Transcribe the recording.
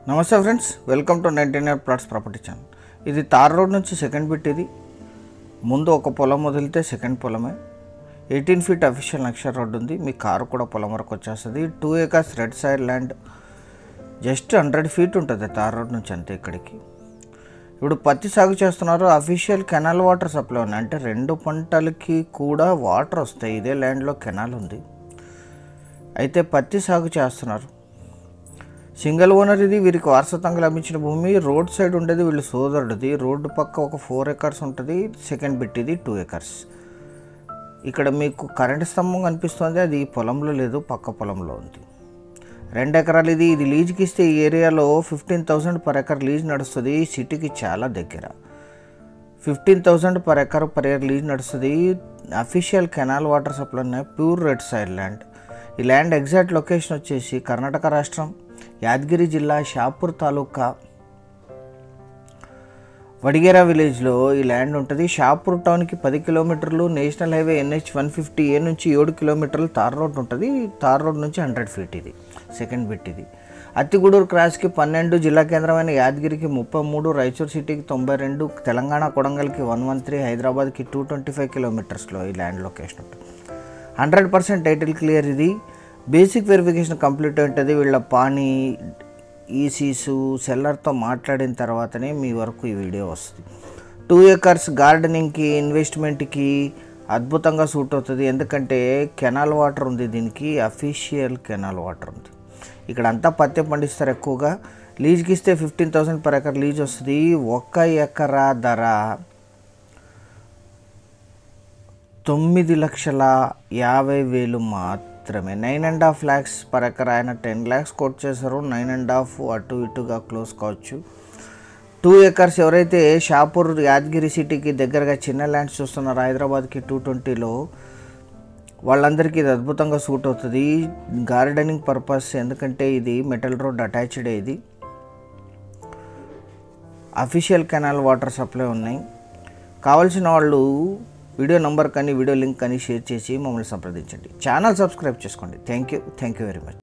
నమస్తే friends welcome to ninety nine plots property channel ఇది tar road నుంచి second bit ఇది ముందు ఒక పొలం వదిలితే సెకండ్ పొలమే ఎయిటీన్ ఫీట్ అఫీషియల్ నక్షర్ రోడ్ ఉంది మీ కారు కూడా పొలం వరకు వచ్చేస్తుంది two acres red side land just hundred feet ఉంటుంది తార్ రోడ్ నుంచి అంతే ఇక్కడికి ఇప్పుడు పత్తి సాగు చేస్తున్నారు అఫీషియల్ కెనాల్ వాటర్ సప్లై ఉన్నాయి అంటే రెండు పంటలకి కూడా వాటర్ వస్తాయి ఇదే ల్యాండ్లో కెనాల్ ఉంది అయితే పత్తి సాగు చేస్తున్నారు సింగిల్ ఓనర్ ఇది వీరికి వారసత్వంగా లభించిన భూమి రోడ్ సైడ్ ఉండేది వీళ్ళ సోదరుడిది రోడ్డు పక్క ఒక ఫోర్ ఎకర్స్ ఉంటుంది సెకండ్ బిట్ ఇది టూ ఎకర్స్ ఇక్కడ మీకు కరెంట్ స్తంభం కనిపిస్తుంది అది ఈ పొలంలో లేదు పక్క పొలంలో ఉంది రెండు ఎకరాలు ఇది ఇది లీజ్కి ఇస్తే ఈ ఏరియాలో fifteen thousand per acre lease నడుస్తుంది సిటీకి చాలా దగ్గర fifteen thousand per acre per year lease నడుస్తుంది అఫీషియల్ కెనాల్ వాటర్ సప్లై ఉన్నాయి ప్యూర్ రెడ్ సైడ్ ల్యాండ్ ఈ ల్యాండ్ ఎగ్జాక్ట్ లొకేషన్ వచ్చేసి కర్ణాటక రాష్ట్రం యాదగిరి జిల్లా షాపూర్ తాలూకా వడిగేరా విలేజ్లో ఈ ల్యాండ్ ఉంటుంది షాపూర్ టౌన్కి పది కిలోమీటర్లు national highway NH one fifty A నుంచి ఏడు కిలోమీటర్లు తార్ రోడ్ ఉంటుంది తార్ రోడ్ నుంచి హండ్రెడ్ ఫీట్ ఇది సెకండ్ బిట్ ఇది అత్తిగూడూరు క్రాస్కి పన్నెండు జిల్లా కేంద్రమైన యాదగిరికి ముప్పై మూడు రాయచూర్ సిటీకి తొంభై రెండు తెలంగాణ కొడంగల్కి వన్ వన్ త్రీ హైదరాబాద్కి టూ ట్వంటీ ఫైవ్ కిలోమీటర్స్లో ఈ ల్యాండ్ లొకేషన్ ఉంటుంది హండ్రెడ్ పర్సెంట్ టైటిల్ క్లియర్ ఇది బేసిక్ వెరిఫికేషన్ కంప్లీట్ ఉంటుంది వీళ్ళ పానీ ఈసీసు సెల్లర్తో మాట్లాడిన తర్వాతనే మీ వరకు ఈ వీడియో వస్తుంది టూ ఏకర్స్ గార్డెనింగ్కి ఇన్వెస్ట్మెంట్కి అద్భుతంగా సూట్ అవుతుంది ఎందుకంటే కెనాల్ వాటర్ ఉంది దీనికి అఫీషియల్ కెనాల్ వాటర్ ఉంది ఇక్కడ అంతా పత్తి పండిస్తారు ఎక్కువగా లీజ్కి ఇస్తే fifteen thousand per acre lease వస్తుంది ఒక్క ఎకరా ధర తొమ్మిది లక్షల యాభై వేలు మాత్రమే nine and half lakhs per acre ఆయన టెన్ ల్యాక్స్ కోట్ చేశారు నైన్ అండ్ హాఫ్ అటు ఇటుగా క్లోజ్ కావచ్చు టూ ఎకర్స్ ఎవరైతే షాపూర్ యాదగిరి సిటీకి దగ్గరగా చిన్న ల్యాండ్స్ చూస్తున్నారో హైదరాబాద్కి టూ ట్వంటీలో వాళ్ళందరికీ ఇది అద్భుతంగా సూట్ అవుతుంది గార్డెనింగ్ పర్పస్ ఎందుకంటే ఇది మెటల్ రోడ్ అటాచ్డ్ ఇది అఫీషియల్ కెనాల్ వాటర్ సప్లై ఉన్నాయి కావాల్సిన వాళ్ళు వీడియో నంబర్ కానీ వీడియో లింక్ కానీ షేర్ చేసి మమ్మల్ని సంప్రదించండి ఛానల్ సబ్స్క్రైబ్ చేసుకోండి thank you thank you very much